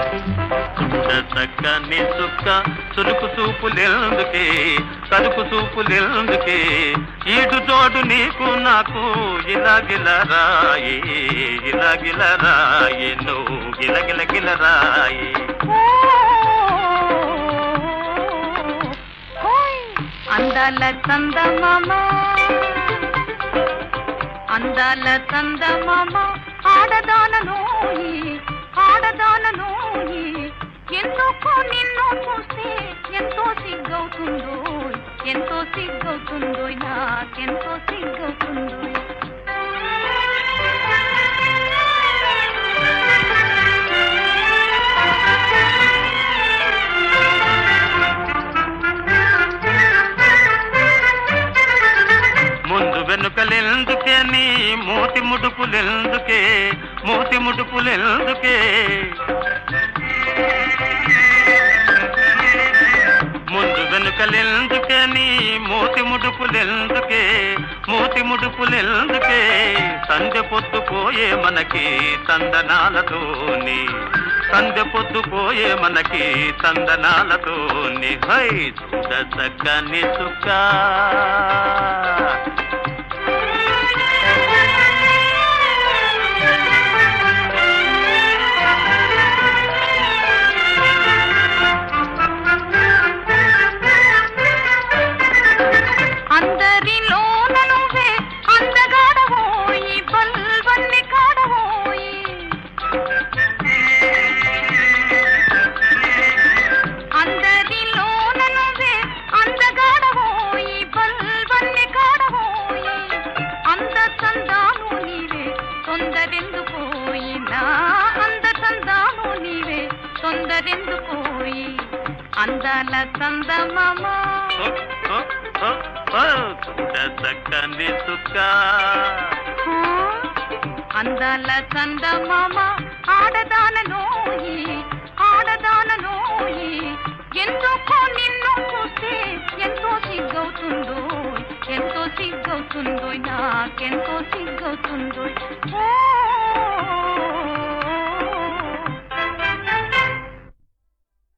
చూడ చక్కని చుక్క చురుకు చూపులెందుకే కరుకు చూపులెందుకే ఈడు జోడు నీకు నాకు ఇలాగిల రాయి ఇలాగిల రాయి నువ్వు గిలగిల గిల రాయి హోయ్! అందాల చందమామ అందాల చందమామ ఆడదానలోయి ఆడదానలోయి ఎందుకు నిన్ను చూస్తే ఎంతో సిగ్గవుతుందో ఎంతో సిగ్గవుతుందో నాకెంతో సిగ్గవుతుందో ముందు వెనుకలెందుకే నీ మూతి ముడుపులెందుకే మూతి ముడుపులెందుకే ముందు వెనుకలెందుకే నీ మూతి ముడుపులెందుకే మూతి ముడుపులెందుకే సంధ్య పొద్దుపోయే మనకి తందనాలతోని సంధ్య పొద్దుపోయే మనకి తందనాలతోని హై చూడ చక్కని చుక్క అందరిలోన నువ్వే అందగాడవోయి బల్వన్ని కాడవోయి అందరిలోన నువ్వే అందగాడవోయి బల్వన్ని కాడవోయి అంద చందాలు నీవే తొందరెందుకోయి నా అంద చందాలు నీవే తొందరెందుకోయి అందాల చందమామ ఓ, ఓ, ఓ, ఓ, చూడ చక్కని చుక్క ఆ, అందాల చందమామ ఆడదానలోయి ఆడదానలోయి ఎందుకో నిన్ను చూస్తే ఎంతో సిగ్గవుతుందో ఎంతో సిగ్గవుతుందో నాకెంతో సిగ్గవుతుందో ఓ